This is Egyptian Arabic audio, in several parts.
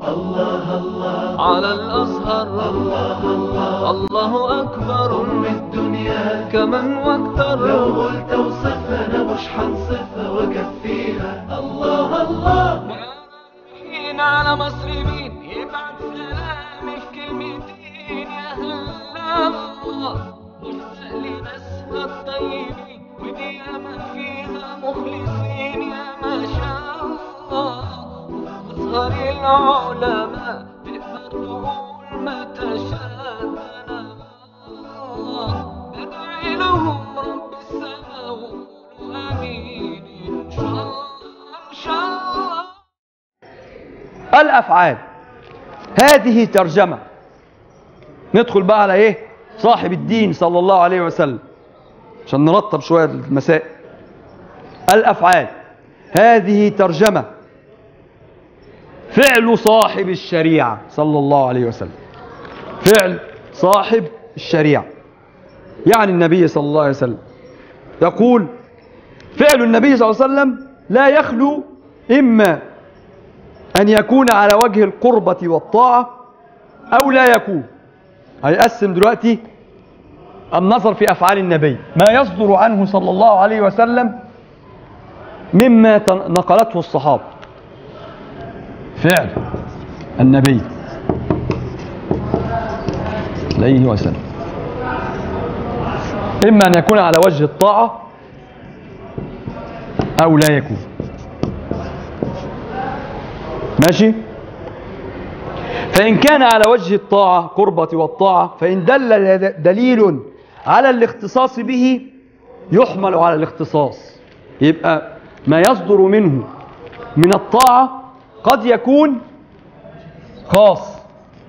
الله الله على الأزهر الله الله الله أكبر أم الدنيا كمن واكتر لو قلت اوصفها انا مش هنصفها واكفيها الله الله حين على مصر مين يبعت سلامي في كلمتين يا هلا الله وارزق لي ناسها الطيبين ودي ياما فيها مخلصين يا ما شاء الله أزهر العلماء تقدر تقول ما تشاء ندعي لهم رب السماء وقولوا آمين إن شاء الله إن شاء الله الافعال هذه ترجمه ندخل بقى على ايه صاحب الدين صلى الله عليه وسلم عشان نرتب شويه المسائل الافعال هذه ترجمه فعل صاحب الشريعه صلى الله عليه وسلم فعل صاحب الشريعه يعني النبي صلى الله عليه وسلم يقول فعل النبي صلى الله عليه وسلم لا يخلو اما أن يكون على وجه القربة والطاعة أو لا يكون هيقسم دلوقتي النظر في أفعال النبي ما يصدر عنه صلى الله عليه وسلم مما تن- نقلته الصحابة فعل النبي عليه وسلم إما أن يكون على وجه الطاعة أو لا يكون ماشي فإن كان على وجه الطاعة قربة والطاعة فإن دل دليل على الاختصاص به يحمل على الاختصاص يبقى ما يصدر منه من الطاعة قد يكون خاص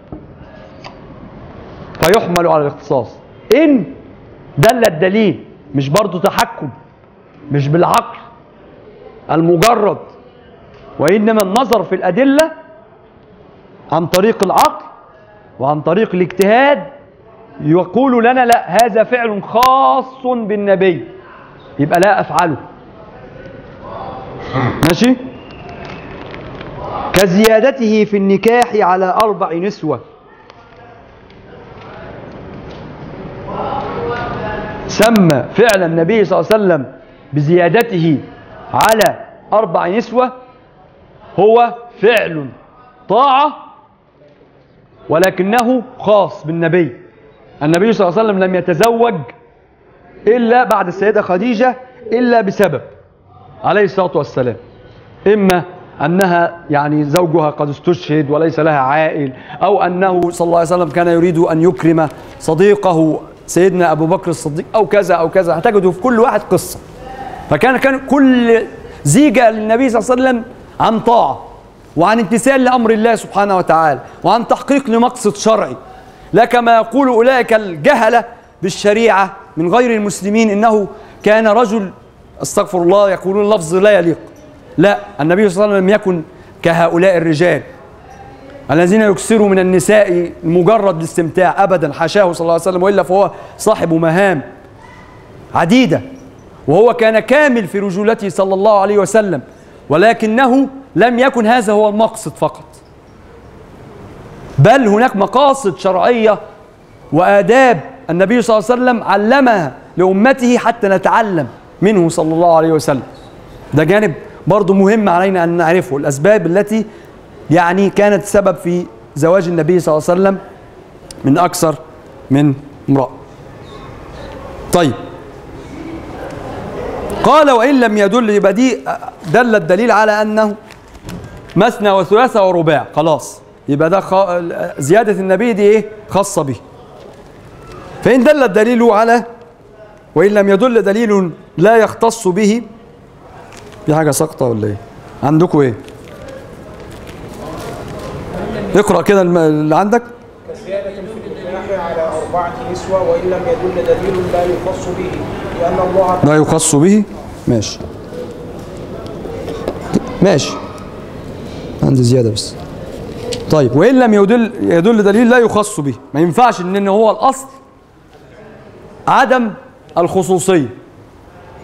فيحمل على الاختصاص إن دل الدليل مش برضو تحكم مش بالعقل المجرد وإنما النظر في الأدلة عن طريق العقل وعن طريق الاجتهاد يقول لنا لا هذا فعل خاص بالنبي يبقى لا أفعله ماشي كزيادته في النكاح على أربع نسوة سمى فعل النبي صلى الله عليه وسلم بزيادته على أربع نسوة هو فعل طاعة ولكنه خاص بالنبي النبي صلى الله عليه وسلم لم يتزوج إلا بعد السيدة خديجة إلا بسبب عليه الصلاة والسلام إما أنها يعني زوجها قد استشهد وليس لها عائل أو أنه صلى الله عليه وسلم كان يريد أن يكرم صديقه سيدنا أبو بكر الصديق أو كذا أو كذا هتجدوا في كل واحد قصة فكان كان كل زيجة للنبي صلى الله عليه وسلم عن طاعة وعن امتثال لأمر الله سبحانه وتعالى وعن تحقيق لمقصد شرعي لا كما يقول أولئك الجهلة بالشريعة من غير المسلمين إنه كان رجل استغفر الله يقولون لفظ لا يليق لا النبي صلى الله عليه وسلم لم يكن كهؤلاء الرجال الذين يكثروا من النساء مجرد الاستمتاع ابدا حاشاه صلى الله عليه وسلم والا فهو صاحب مهام عديده وهو كان كامل في رجولته صلى الله عليه وسلم ولكنه لم يكن هذا هو المقصد فقط بل هناك مقاصد شرعيه واداب النبي صلى الله عليه وسلم علمها لامته حتى نتعلم منه صلى الله عليه وسلم ده جانب برضه مهم علينا ان نعرفه الاسباب التي يعني كانت سبب في زواج النبي صلى الله عليه وسلم من اكثر من امراه طيب قال وان لم يدل يبقى دي دل الدليل على انه مثنى وثلاثة ورباع خلاص يبقى ده خ... زيادة النبي دي ايه خاصة به فإن دل الدليل على وإن لم يدل دليل لا يختص به في حاجة ساقطة ولا ايه عندكم ايه اقرأ كده الم- اللي عندك زيادة في النكاح على أربعة نسوة وإن لم يدل دليل لا يخص به لأن الله لا يخص به ماشي ماشي عندي زيادة بس طيب وإن لم يدل يدل دليل لا يخص به ما ينفعش إن إن هو الأصل عدم الخصوصية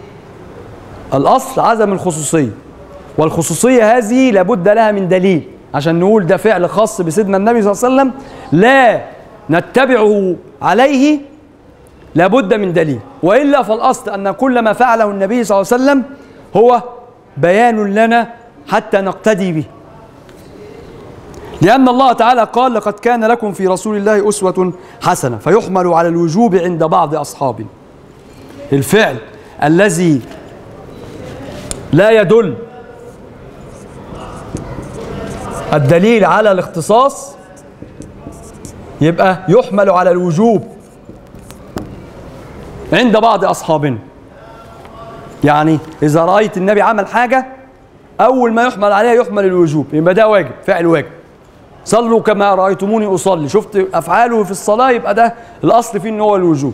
الأصل عدم الخصوصية والخصوصية هذه لابد لها من دليل عشان نقول ده فعل خاص بسيدنا النبي صلى الله عليه وسلم لا نتبعه عليه لابد من دليل والا فالاصل ان كل ما فعله النبي صلى الله عليه وسلم هو بيان لنا حتى نقتدي به لأن الله تعالى قال لقد كان لكم في رسول الله أسوة حسنة فيحمل على الوجوب عند بعض أصحابه الفعل الذي لا يدل الدليل على الاختصاص يبقى يحمل على الوجوب عند بعض أصحابنا يعني إذا رأيت النبي عمل حاجة أول ما يحمل عليها يحمل الوجوب يبقى ده واجب فعل واجب صلوا كما رأيتموني أصلي شفت أفعاله في الصلاة يبقى ده الأصل فيه إن هو الوجوب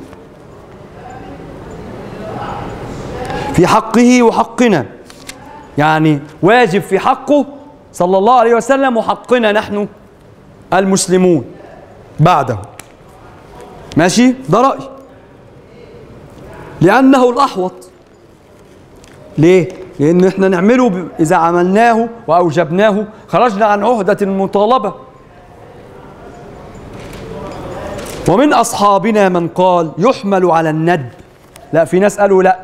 في حقه وحقنا يعني واجب في حقه صلى الله عليه وسلم وحقنا نحن المسلمون بعده ماشي ده رأي لأنه الأحوط ليه؟ لأن احنا نعمله ب... إذا عملناه وأوجبناه خرجنا عن عهدة المطالبة ومن أصحابنا من قال يحمل على الندب لا في ناس قالوا لا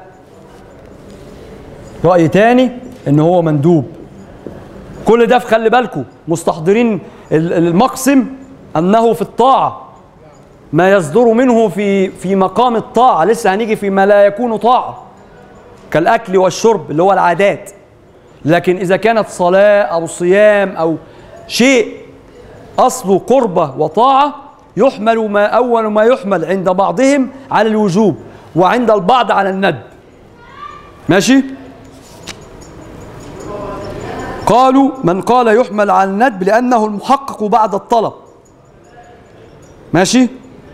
رأي تاني إن هو مندوب كل ده في خلي بالكم مستحضرين ال- المقسم أنه في الطاعة ما يصدر منه في في مقام الطاعة لسه هنيجي في ما لا يكون طاعة كالأكل والشرب اللي هو العادات لكن إذا كانت صلاة أو صيام أو شيء أصله قربة وطاعة يحمل ما أول ما يحمل عند بعضهم على الوجوب وعند البعض على الندب ماشي قالوا من قال يحمل على الندب لأنه المحقق بعد الطلب ماشي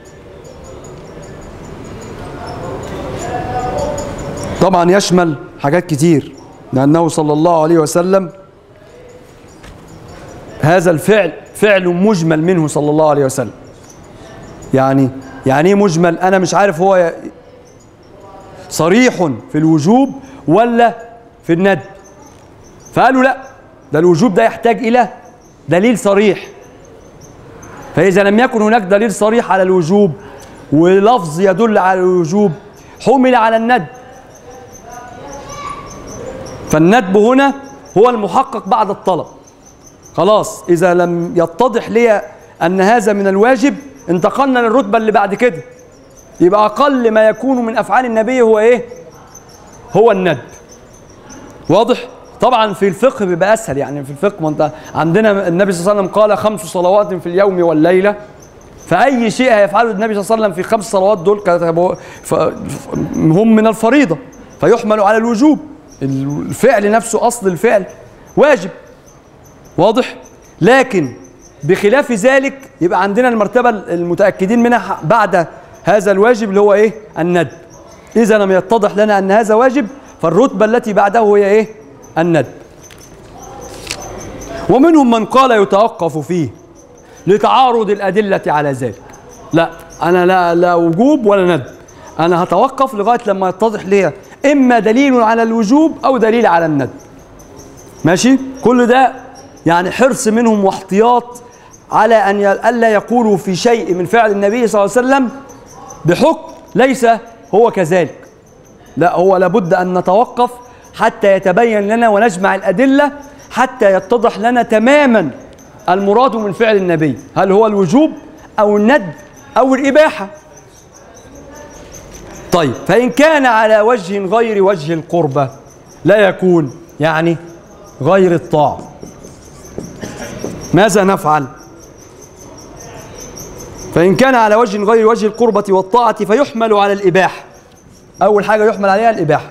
طبعا يشمل حاجات كتير لأنه صلى الله عليه وسلم هذا الفعل فعل مجمل منه صلى الله عليه وسلم يعني يعني ايه مجمل انا مش عارف هو صريح في الوجوب ولا في الندب فقالوا لا ده الوجوب ده يحتاج الى دليل صريح فاذا لم يكن هناك دليل صريح على الوجوب ولفظ يدل على الوجوب حمل على الندب فالندب هنا هو المحقق بعد الطلب خلاص إذا لم يتضح لي أن هذا من الواجب انتقلنا للرتبة اللي بعد كده يبقى أقل ما يكون من أفعال النبي هو إيه؟ هو الندب واضح؟ طبعا في الفقه بيبقى أسهل يعني في الفقه ما أنت عندنا النبي صلى الله عليه وسلم قال خمس صلوات في اليوم والليلة فأي شيء هيفعله النبي صلى الله عليه وسلم في خمس صلوات دول كانت هيبقوا- ف- هم من الفريضة فيحمل على الوجوب الفعل نفسه أصل الفعل واجب واضح لكن بخلاف ذلك يبقى عندنا المرتبة المتأكدين منها بعد هذا الواجب اللي هو ايه الندب إذا لم يتضح لنا أن هذا واجب فالرتبة التي بعده هي ايه الندب ومنهم من قال يتوقف فيه لتعارض الأدلة على ذلك لا أنا لا, لا وجوب ولا ندب أنا هتوقف لغاية لما يتضح لي إما دليل على الوجوب أو دليل على الندب ماشي كل ده يعني حرص منهم واحتياط على ان ي- الا يقولوا في شيء من فعل النبي صلى الله عليه وسلم بحكم ليس هو كذلك لا هو لابد ان نتوقف حتى يتبين لنا ونجمع الادله حتى يتضح لنا تماما المراد من فعل النبي هل هو الوجوب او الند او الاباحه طيب فإن كان على وجه غير وجه القربة لا يكون يعني غير الطاعة ماذا نفعل؟ فإن كان على وجه غير وجه القربة والطاعة فيحمل على الإباحة أول حاجة يحمل عليها الإباحة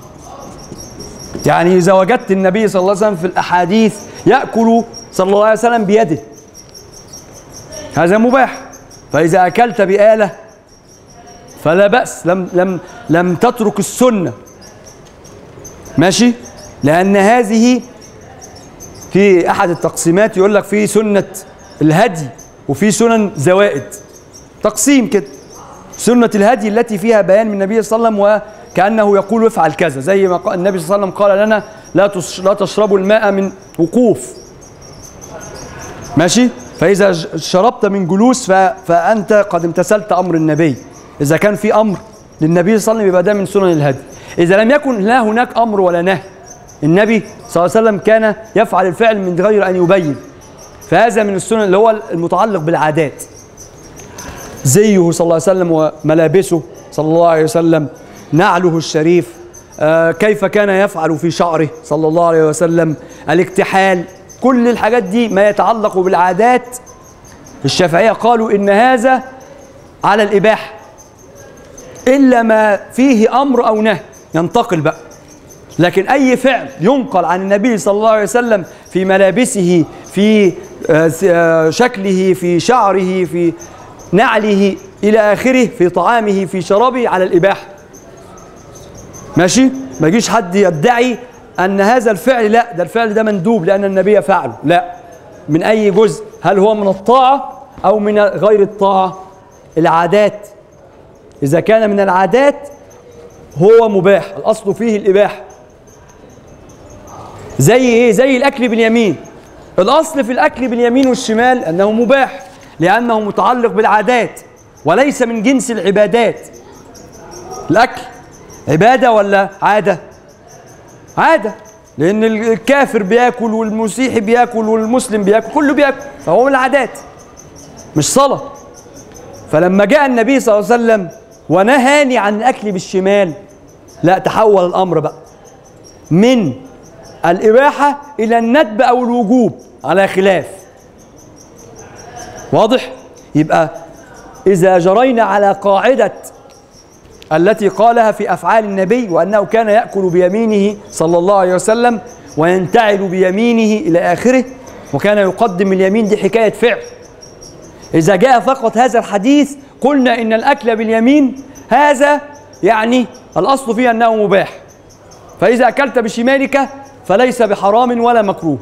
يعني إذا وجدت النبي صلى الله عليه وسلم في الأحاديث يأكل صلى الله عليه وسلم بيده هذا مباح فإذا أكلت بآلة فلا بأس لم لم لم تترك السنة ماشي لأن هذه في أحد التقسيمات يقول لك في سنة الهدي وفي سنن زوائد تقسيم كده سنة الهدي التي فيها بيان من النبي صلى الله عليه وسلم وكأنه يقول افعل كذا زي ما قال النبي صلى الله عليه وسلم قال لنا لا تش- لا تشربوا الماء من وقوف ماشي فإذا ج- شربت من جلوس ف... فأنت قد امتثلت أمر النبي إذا كان في أمر للنبي صلى الله عليه وسلم يبقى ده من سنن الهدي إذا لم يكن لا هناك أمر ولا نهي النبي صلى الله عليه وسلم كان يفعل الفعل من غير أن يبين فهذا من السنن اللي هو المتعلق بالعادات زيه صلى الله عليه وسلم وملابسه صلى الله عليه وسلم نعله الشريف آه، كيف كان يفعل في شعره صلى الله عليه وسلم الاكتحال كل الحاجات دي ما يتعلق بالعادات الشافعية قالوا إن هذا على الإباحة إلا ما فيه أمر أو نهي ينتقل بقى لكن أي فعل ينقل عن النبي صلى الله عليه وسلم في ملابسه في آه، س- آه، شكله في شعره في نعله إلى آخره في طعامه في شرابه على الإباحة ماشي ما يجيش حد يدعي أن هذا الفعل لا ده الفعل ده مندوب لأن النبي فعله لا من أي جزء هل هو من الطاعة أو من غير الطاعة العادات إذا كان من العادات هو مباح الأصل فيه الإباحة زي إيه زي الأكل باليمين الأصل في الأكل باليمين والشمال أنه مباح لأنه متعلق بالعادات وليس من جنس العبادات الأكل عبادة ولا عادة عادة لأن الكافر بياكل والمسيحي بياكل والمسلم بياكل كله بياكل فهو من العادات مش صلاة فلما جاء النبي صلى الله عليه وسلم ونهاني عن الأكل بالشمال لا تحول الأمر بقى من الإباحة إلى الندب أو الوجوب على خلاف واضح؟ يبقى إذا جرينا على قاعدة التي قالها في أفعال النبي وأنه كان يأكل بيمينه صلى الله عليه وسلم وينتعل بيمينه إلى آخره وكان يقدم اليمين دي حكاية فعل إذا جاء فقط هذا الحديث قلنا إن الأكل باليمين هذا يعني الأصل فيه أنه مباح فإذا أكلت بشمالك فليس بحرام ولا مكروه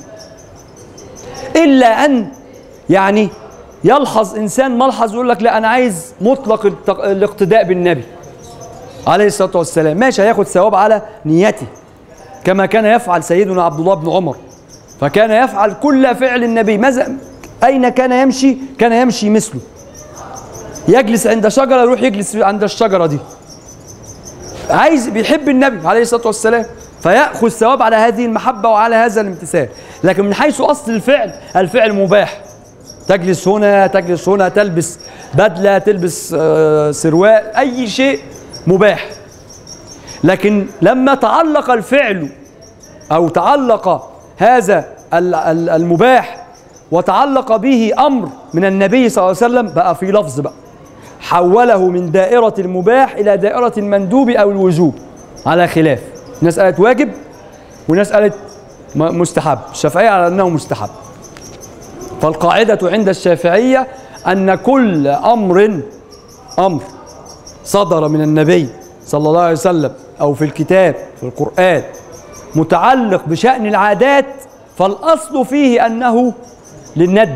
إلا أن يعني يلحظ إنسان ملحظ يقول لك لا أنا عايز مطلق التق- الاقتداء بالنبي عليه الصلاة والسلام ماشي هياخد ثواب على نيته كما كان يفعل سيدنا عبد الله بن عمر فكان يفعل كل فعل النبي ماذا أين كان يمشي كان يمشي مثله يجلس عند شجرة يروح يجلس عند الشجرة دي عايز بيحب النبي عليه الصلاة والسلام فيأخذ ثواب على هذه المحبة وعلى هذا الامتثال لكن من حيث أصل الفعل الفعل مباح تجلس هنا تجلس هنا تلبس بدلة تلبس آه، سروال أي شيء مباح لكن لما تعلق الفعل أو تعلق هذا ال- ال- المباح وتعلق به أمر من النبي صلى الله عليه وسلم بقى في لفظ بقى حوله من دائرة المباح إلى دائرة المندوب أو الوجوب على خلاف ناس قالت واجب وناس قالت م- مستحب الشافعية على أنه مستحب فالقاعدة عند الشافعية أن كل أمر أمر صدر من النبي صلى الله عليه وسلم أو في الكتاب في القرآن متعلق بشأن العادات فالأصل فيه أنه للندب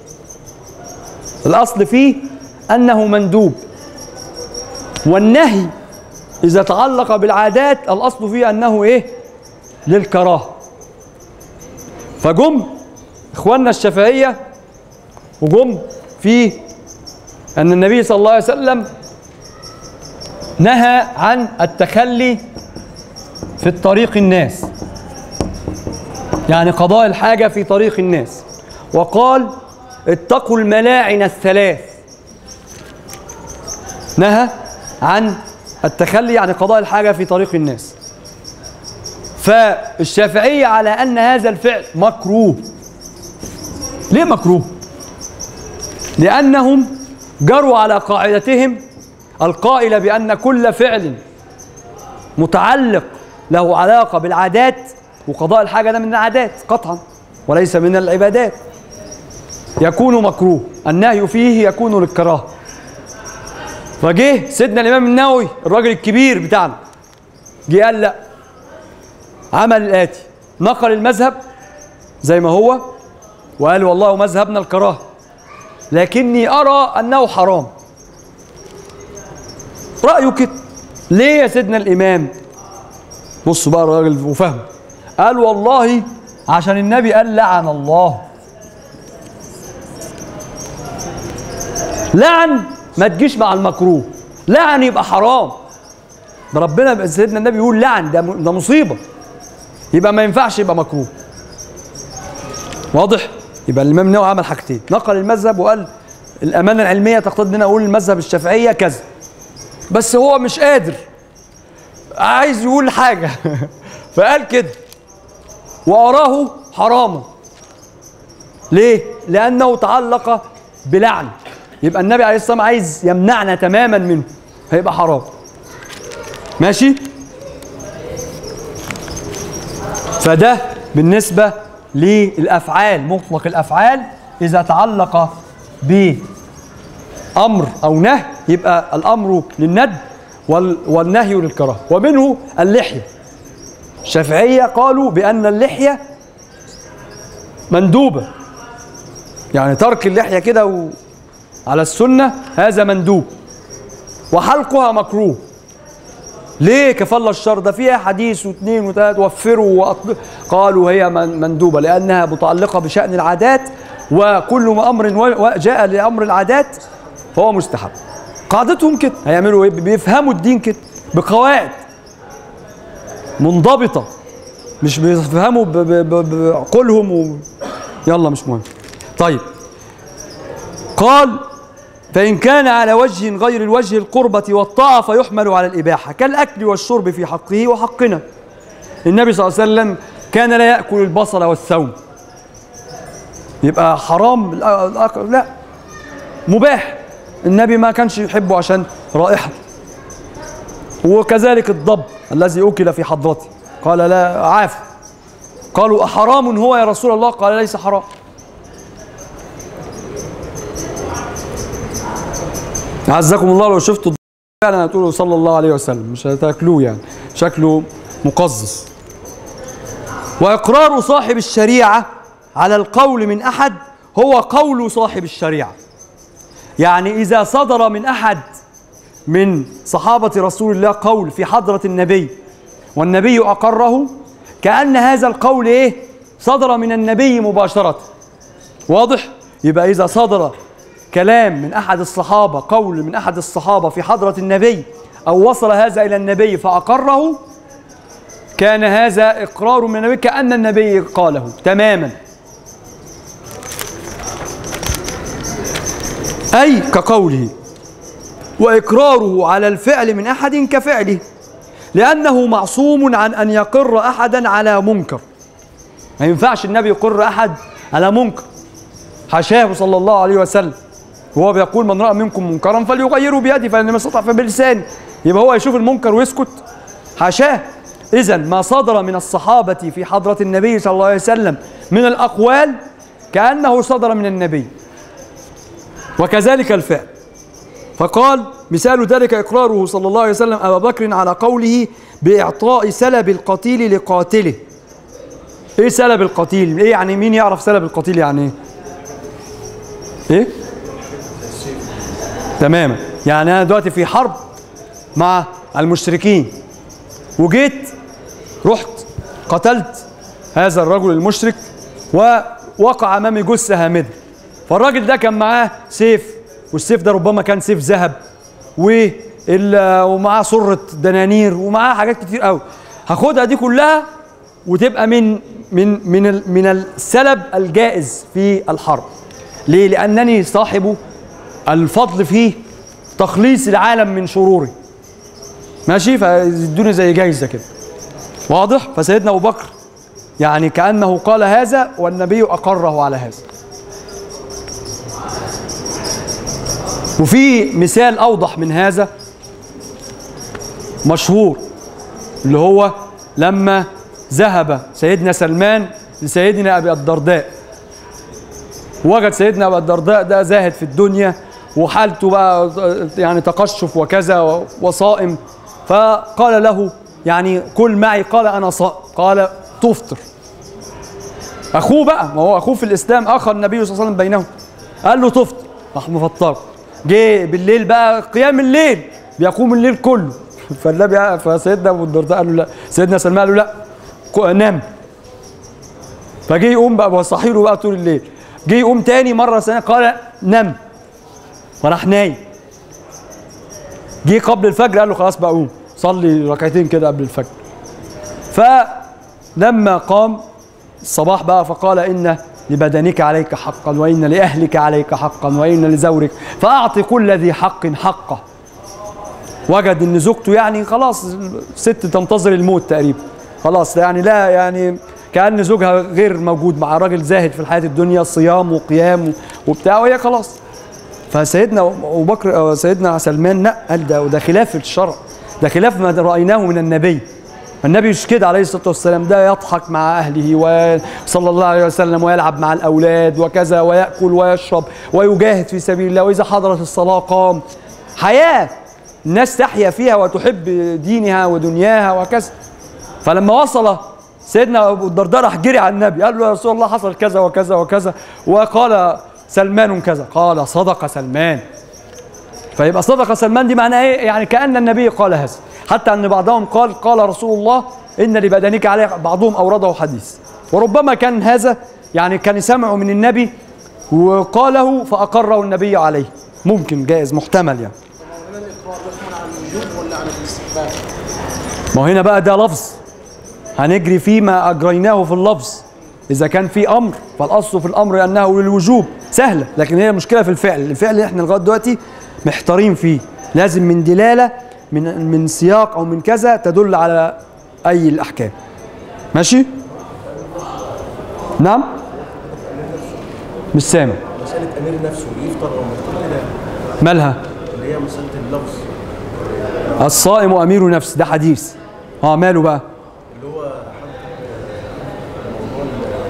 الأصل فيه أنه مندوب والنهي إذا تعلق بالعادات الأصل فيه أنه إيه للكراهة فجم إخواننا الشافعية وجم في أن النبي صلى الله عليه وسلم نهى عن التخلي في الطريق الناس يعني قضاء الحاجة في طريق الناس وقال اتقوا الملاعن الثلاث نهى عن التخلي يعني قضاء الحاجة في طريق الناس فالشافعية على أن هذا الفعل مكروه ليه مكروه؟ لأنهم جروا على قاعدتهم القائلة بأن كل فعل متعلق له علاقة بالعادات وقضاء الحاجة ده من العادات قطعا وليس من العبادات يكون مكروه النهي فيه يكون للكراهة فجه سيدنا الإمام النووي الراجل الكبير بتاعنا جه قال لا عمل الآتي نقل المذهب زي ما هو وقال والله مذهبنا الكراهة لكني أرى أنه حرام رأيه كده ليه يا سيدنا الإمام بصوا بقى الراجل وفهم قال والله عشان النبي قال لعن الله لعن ما تجيش مع المكروه لعن يبقى حرام ده ربنا سيدنا النبي يقول لعن ده ده مصيبه يبقى ما ينفعش يبقى مكروه واضح يبقى الامام النووي عمل حاجتين نقل المذهب وقال الامانه العلميه تقتضي ان انا اقول المذهب الشافعيه كذا بس هو مش قادر عايز يقول حاجه فقال كده واراه حراما ليه لانه تعلق بلعن يبقى النبي عليه الصلاه والسلام عايز يمنعنا تماما منه هيبقى حرام ماشي فده بالنسبة للأفعال مطلق الأفعال إذا تعلق بأمر أو نهي يبقى الأمر للند وال- والنهي للكراهة ومنه اللحية الشافعية قالوا بأن اللحية مندوبة يعني ترك اللحية كده و- على السنة هذا مندوب وحلقها مكروه ليه كفل الشر ده فيها حديث واثنين وثلاث وفروا وأطل... قالوا هي من- مندوبة لأنها متعلقة بشأن العادات وكل ما أمر و- و- جاء لأمر العادات فهو مستحب قاعدتهم كده هيعملوا ايه بيفهموا الدين كده بقواعد منضبطة مش بيفهموا ب- ب- ب- بعقولهم و... يلا مش مهم طيب قال فإن كان على وجه غير الوجه القربة والطاعة فيحمل على الإباحة كالأكل والشرب في حقه وحقنا النبي صلى الله عليه وسلم كان لا يأكل البصل والثوم يبقى حرام الأ- الأكل لا مباح النبي ما كانش يحبه عشان رائحة وكذلك الضب الذي أكل في حضرته قال لا عاف قالوا أحرام هو يا رسول الله قال ليس حرام عزكم الله لو شفتوا الضب فعلا هتقولوا صلى الله عليه وسلم مش هتاكلوه يعني شكله مقزز وإقرار صاحب الشريعة على القول من أحد هو قول صاحب الشريعة يعني إذا صدر من أحد من صحابة رسول الله قول في حضرة النبي والنبي أقره كأن هذا القول إيه صدر من النبي مباشرة واضح يبقى إذا صدر كلام من أحد الصحابة قول من أحد الصحابة في حضرة النبي أو وصل هذا إلى النبي فأقره كان هذا إقرار من النبي كأن النبي قاله تماما أي كقوله وإقراره على الفعل من أحد كفعله لأنه معصوم عن أن يقر أحدا على منكر ما ينفعش النبي يقر أحد على منكر حاشاه صلى الله عليه وسلم وهو بيقول من رأى منكم منكرا فليغيره بيده فإن لم يستطع فبلسانه يبقى هو يشوف المنكر ويسكت حاشاه إذا ما صدر من الصحابة في حضرة النبي صلى الله عليه وسلم من الأقوال كأنه صدر من النبي وكذلك الفعل فقال مثال ذلك إقراره صلى الله عليه وسلم أبا بكر على قوله بإعطاء سلب القتيل لقاتله إيه سلب القتيل؟ إيه يعني مين يعرف سلب القتيل يعني إيه؟ إيه؟ تماما يعني أنا دلوقتي في حرب مع المشركين وجيت رحت قتلت هذا الرجل المشرك ووقع امامي جثه هامده فالراجل ده كان معاه سيف والسيف ده ربما كان سيف ذهب وال- ومعاه سره دنانير ومعاه حاجات كتير قوي هاخدها دي كلها وتبقى من من من ال- من السلب الجائز في الحرب ليه لانني صاحب الفضل في تخليص العالم من شروره ماشي فيدوني زي جايزه كده واضح فسيدنا ابو بكر يعني كانه قال هذا والنبي اقره على هذا وفي مثال اوضح من هذا مشهور اللي هو لما ذهب سيدنا سلمان لسيدنا ابي الدرداء وجد سيدنا ابو الدرداء ده زاهد في الدنيا وحالته بقى يعني تقشف وكذا وصائم فقال له يعني كل معي قال انا صائم قال تفطر اخوه بقى ما هو اخوه في الاسلام اخر النبي صلى الله عليه وسلم بينهم قال له تفطر راح مفطر جه بالليل بقى قيام الليل بيقوم الليل كله فالنبي فسيدنا ابو الدرداء قال له لا سيدنا سلمان قال له لا كو- نام فجه يقوم بقى وصحي له بقى طول الليل جه يقوم تاني مره ثانيه قال نم وراح نايم جه قبل الفجر قال له خلاص بقى قوم صلي ركعتين كده قبل الفجر فلما قام الصباح بقى فقال إن لبدنك عليك حقا وإن لأهلك عليك حقا وإن لزورك فأعطي كل ذي حق حقه وجد ان زوجته يعني خلاص ست تنتظر الموت تقريبا خلاص يعني لا يعني كأن زوجها غير موجود مع راجل زاهد في الحياة الدنيا صيام وقيام وبتاع وهي خلاص فسيدنا ابو بكر أو سيدنا سلمان لا قال ده وده خلاف الشرع ده خلاف ما رايناه من النبي النبي مش كده عليه الصلاه والسلام ده يضحك مع اهله وصلى الله عليه وسلم ويلعب مع الاولاد وكذا وياكل ويشرب ويجاهد في سبيل الله واذا حضرت الصلاه قام حياه الناس تحيا فيها وتحب دينها ودنياها وكذا فلما وصل سيدنا ابو الدرداء راح جري على النبي قال له يا رسول الله حصل كذا وكذا وكذا وقال سلمان كذا قال صدق سلمان فيبقى صدق سلمان دي معناها ايه يعني كأن النبي قال هذا حتى ان بعضهم قال قال رسول الله ان لبدنك عليه بعضهم اورده حديث وربما كان هذا يعني كان سمعه من النبي وقاله فاقره النبي عليه ممكن جائز محتمل يعني هنا الاقرار يحمل على الوجوب ولا على الاستحباب؟ ما هو هنا بقى ده لفظ هنجري فيما اجريناه في اللفظ اذا كان في امر فالاصل في الامر انه للوجوب سهله لكن هي المشكله في الفعل الفعل اللي احنا لغايه دلوقتي محتارين فيه لازم من دلاله من من سياق او من كذا تدل على اي الاحكام ماشي نعم مش سامع مسألة أمير نفسه يفطر أو ما يفطر كده مالها اللي هي مسألة اللفظ الصائم امير نفس ده حديث اه ماله بقى اللي هو حد موضوع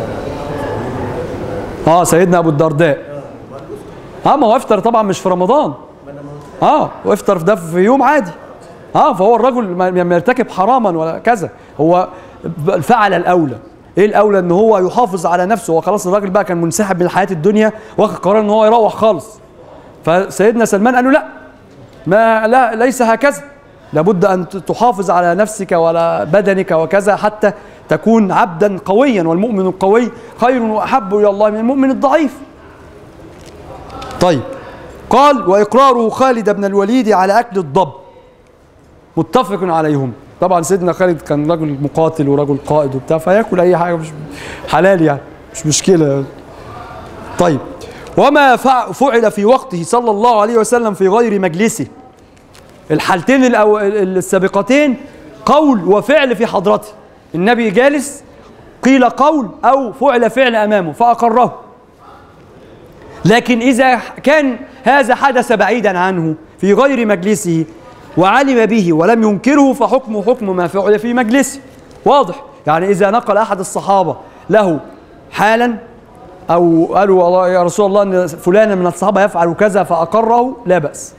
سيدنا اه سيدنا ابو الدرداء اه ما هو افطر طبعا مش في رمضان اه وافطر ده في يوم عادي اه فهو الرجل ما ما يرتكب حراما ولا كذا هو فعل الاولى ايه الاولى ان هو يحافظ على نفسه هو خلاص الراجل بقى كان منسحب من الحياه الدنيا واخد قرار ان هو يروح خالص فسيدنا سلمان قال له لا ما لا ليس هكذا لابد ان تحافظ على نفسك ولا بدنك وكذا حتى تكون عبدا قويا والمؤمن القوي خير واحب الى الله من المؤمن الضعيف طيب قال واقراره خالد بن الوليد على اكل الضب متفق عليهم طبعا سيدنا خالد كان رجل مقاتل ورجل قائد وبتاع فياكل اي حاجه مش حلال يعني مش مشكله يعني. طيب وما فع- فعل في وقته صلى الله عليه وسلم في غير مجلسه الحالتين الأو... السابقتين قول وفعل في حضرته النبي جالس قيل قول او فعل فعل امامه فاقره لكن اذا كان هذا حدث بعيدا عنه في غير مجلسه وعلم به ولم ينكره فحكمه حكم ما فعل في مجلسه واضح يعني اذا نقل احد الصحابه له حالا او قالوا والله يا رسول الله ان فلان من الصحابه يفعل كذا فاقره لا باس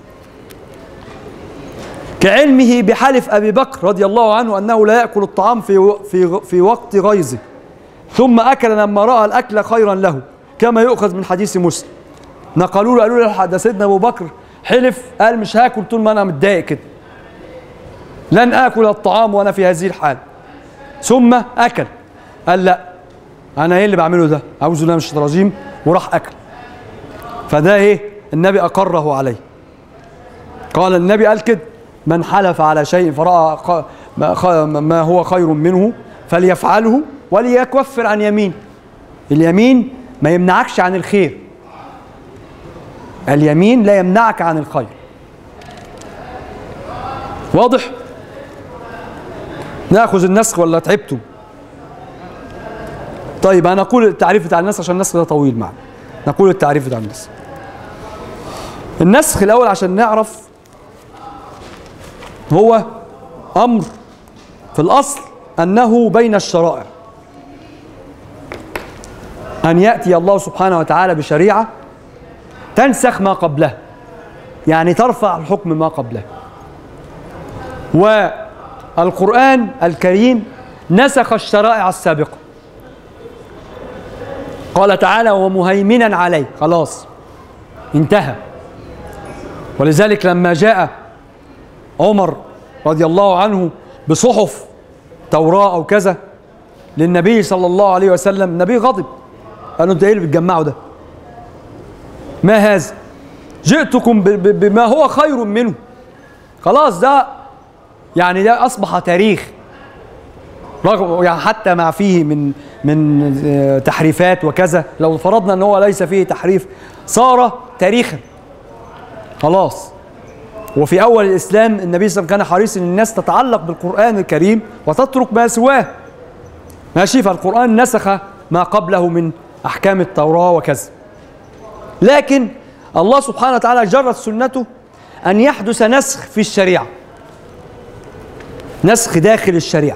كعلمه بحلف ابي بكر رضي الله عنه انه لا ياكل الطعام في في في وقت غيظه ثم اكل لما راى الاكل خيرا له كما يؤخذ من حديث مسلم نقلوا له قالوا له ده سيدنا ابو بكر حلف قال مش هاكل طول ما انا متضايق كده لن اكل الطعام وانا في هذه الحال ثم اكل قال لا انا ايه اللي بعمله ده اعوذ بالله من الشيطان الرجيم وراح اكل فده ايه النبي اقره عليه قال النبي قال كده من حلف على شيء فراى خ- ما خ- ما هو خير منه فليفعله وليكفر عن يمين اليمين ما يمنعكش عن الخير اليمين لا يمنعك عن الخير واضح ناخذ النسخ ولا تعبتم طيب انا اقول التعريف بتاع النسخ عشان النسخ ده طويل معنا نقول التعريف بتاع النسخ النسخ الاول عشان نعرف هو امر في الاصل انه بين الشرائع ان ياتي الله سبحانه وتعالى بشريعه تنسخ ما قبلها يعني ترفع الحكم ما قبله والقرآن الكريم نسخ الشرائع السابقة قال تعالى ومهيمنا عليه خلاص انتهى ولذلك لما جاء عمر رضي الله عنه بصحف توراة أو كذا للنبي صلى الله عليه وسلم النبي غضب قال له انت ايه اللي بتجمعه ده ما هذا جئتكم ب- ب- بما هو خير منه خلاص ده يعني ده اصبح تاريخ رغم يعني حتى ما فيه من من آه، تحريفات وكذا لو فرضنا ان هو ليس فيه تحريف صار تاريخا خلاص وفي اول الاسلام النبي صلى الله عليه وسلم كان حريص ان الناس تتعلق بالقران الكريم وتترك ما سواه ماشي فالقران نسخ ما قبله من احكام التوراه وكذا لكن الله سبحانه وتعالى جرت سنته ان يحدث نسخ في الشريعه نسخ داخل الشريعه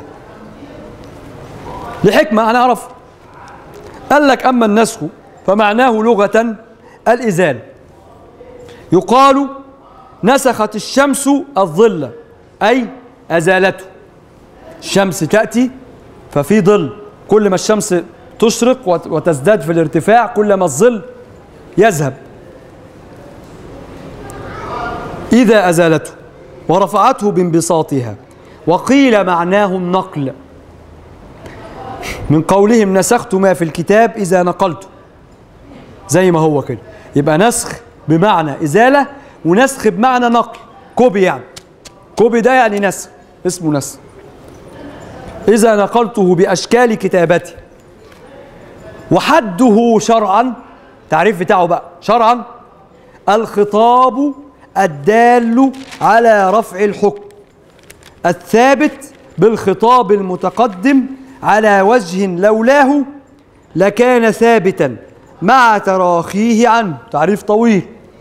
لحكمه انا اعرف قال لك اما النسخ فمعناه لغه الازاله يقال نسخت الشمس الظل أي أزالته الشمس تأتي ففي ظل كل ما الشمس تشرق وت- وتزداد في الارتفاع كل ما الظل يذهب إذا أزالته ورفعته بانبساطها وقيل معناه النقل من قولهم نسخت ما في الكتاب إذا نقلته زي ما هو كده يبقى نسخ بمعنى إزالة ونسخ بمعنى نقل كوبي يعني كوبي ده يعني نسخ اسمه نسخ إذا نقلته بأشكال كتابتي وحده شرعا تعريف بتاعه بقى شرعا الخطاب الدال على رفع الحكم الثابت بالخطاب المتقدم على وجه لولاه لكان ثابتا مع تراخيه عنه تعريف طويل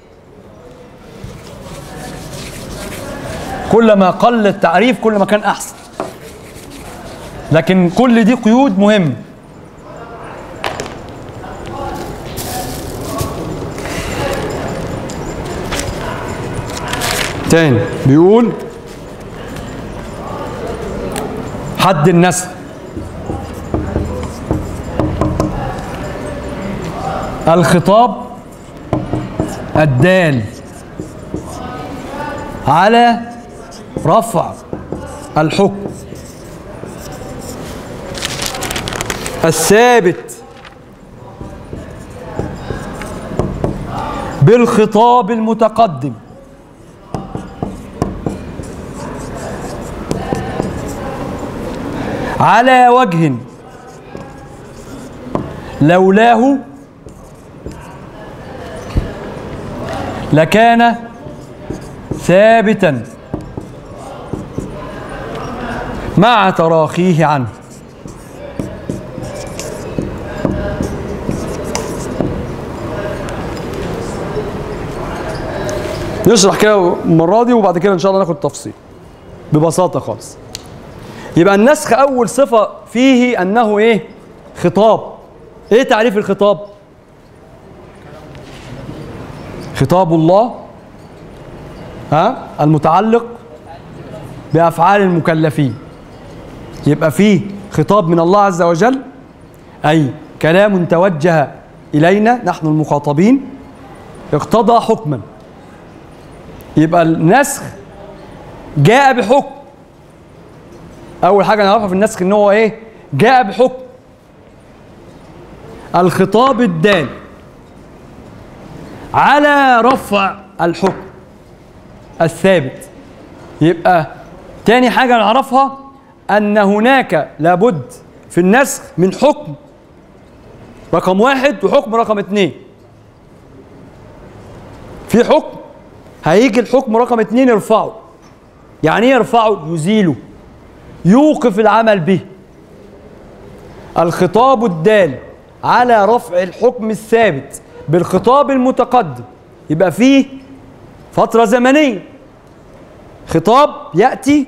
كلما قل التعريف كل ما كان احسن لكن كل دي قيود مهم تاني بيقول حد النسل الخطاب الدال على رفع الحكم الثابت بالخطاب المتقدم على وجه لولاه لكان ثابتا مع تراخيه عنه نشرح كده المرة دي وبعد كده إن شاء الله ناخد تفصيل ببساطة خالص يبقى النسخ أول صفة فيه أنه إيه؟ خطاب إيه تعريف الخطاب؟ خطاب الله ها المتعلق بأفعال المكلفين يبقى فيه خطاب من الله عز وجل أي كلام توجه إلينا نحن المخاطبين اقتضى حكما يبقى النسخ جاء بحكم أول حاجة نعرفها في النسخ إن هو إيه؟ جاء بحكم الخطاب الدال على رفع الحكم الثابت يبقى تاني حاجة نعرفها أن هناك لابد في النسخ من حكم رقم واحد وحكم رقم اتنين في حكم هيجي الحكم رقم اتنين يرفعه يعني ايه يرفعه يزيله يوقف العمل به الخطاب الدال على رفع الحكم الثابت بالخطاب المتقدم يبقى فيه فترة زمنية خطاب يأتي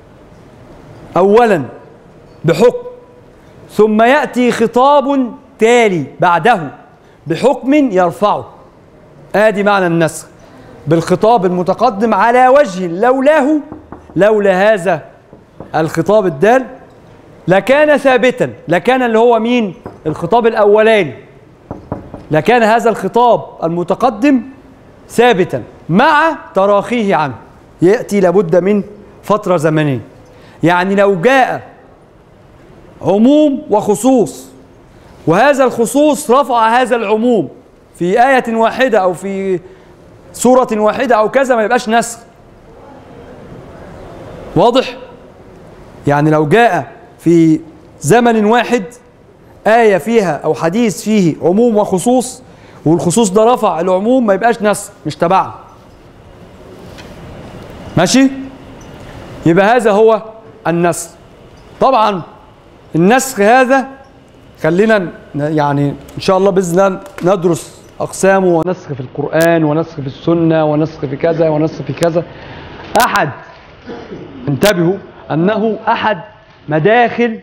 أولا بحكم ثم يأتي خطاب تالي بعده بحكم يرفعه آدي معنى النسخ بالخطاب المتقدم على وجه لولاه لولا هذا الخطاب الدال لكان ثابتا لكان اللي هو مين الخطاب الأولاني لكان هذا الخطاب المتقدم ثابتا مع تراخيه عنه يأتي لابد من فترة زمنية يعني لو جاء عموم وخصوص وهذا الخصوص رفع هذا العموم في آية واحدة أو في سورة واحدة أو كذا ما يبقاش نسخ واضح؟ يعني لو جاء في زمن واحد آية فيها أو حديث فيه عموم وخصوص والخصوص ده رفع العموم ما يبقاش نسخ مش تبعنا ماشي؟ يبقى هذا هو النسخ طبعا النسخ هذا خلينا ن- يعني ان شاء الله باذن الله ندرس اقسامه ونسخ في القران ونسخ في السنه ونسخ في كذا ونسخ في كذا احد انتبهوا انه احد مداخل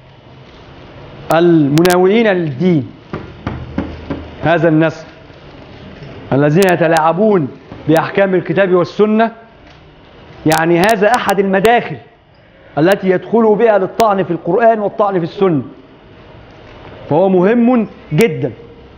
المناوئين للدين هذا النسخ الذين يتلاعبون باحكام الكتاب والسنه يعني هذا احد المداخل التي يدخل بها للطعن في القرآن والطعن في السنة فهو مهم جدا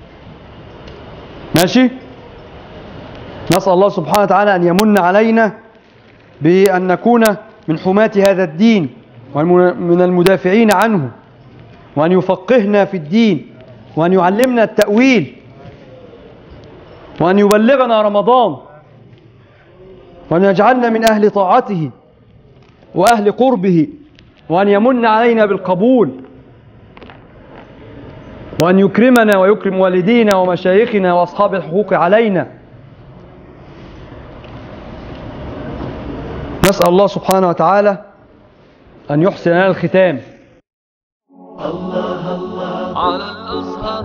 ماشي نسأل الله سبحانه وتعالى أن يمن علينا بأن نكون من حماة هذا الدين ومن المدافعين عنه وأن يفقهنا في الدين وأن يعلمنا التأويل وأن يبلغنا رمضان وأن يجعلنا من أهل طاعته وأهل قربه وأن يمن علينا بالقبول وأن يكرمنا ويكرم والدينا ومشايخنا وأصحاب الحقوق علينا نسأل الله سبحانه وتعالى أن يحسن لنا الختام على الأزهر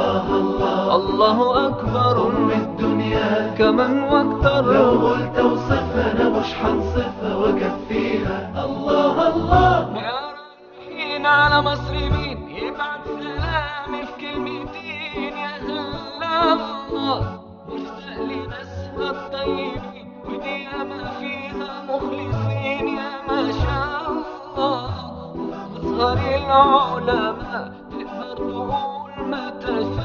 الله أكبر أم الدنيا كمن واكثر لو قلت وصفنا مش حنصفها وكفيها الله الله يا رايحين على مصر مين يبعت سلامي في كلمتين يا هلا الله مشتاق لناسها الطيبين ودي ياما فيها مخلصين يا ما شاء الله أزهر العلماء تقدر تقول ما تشاء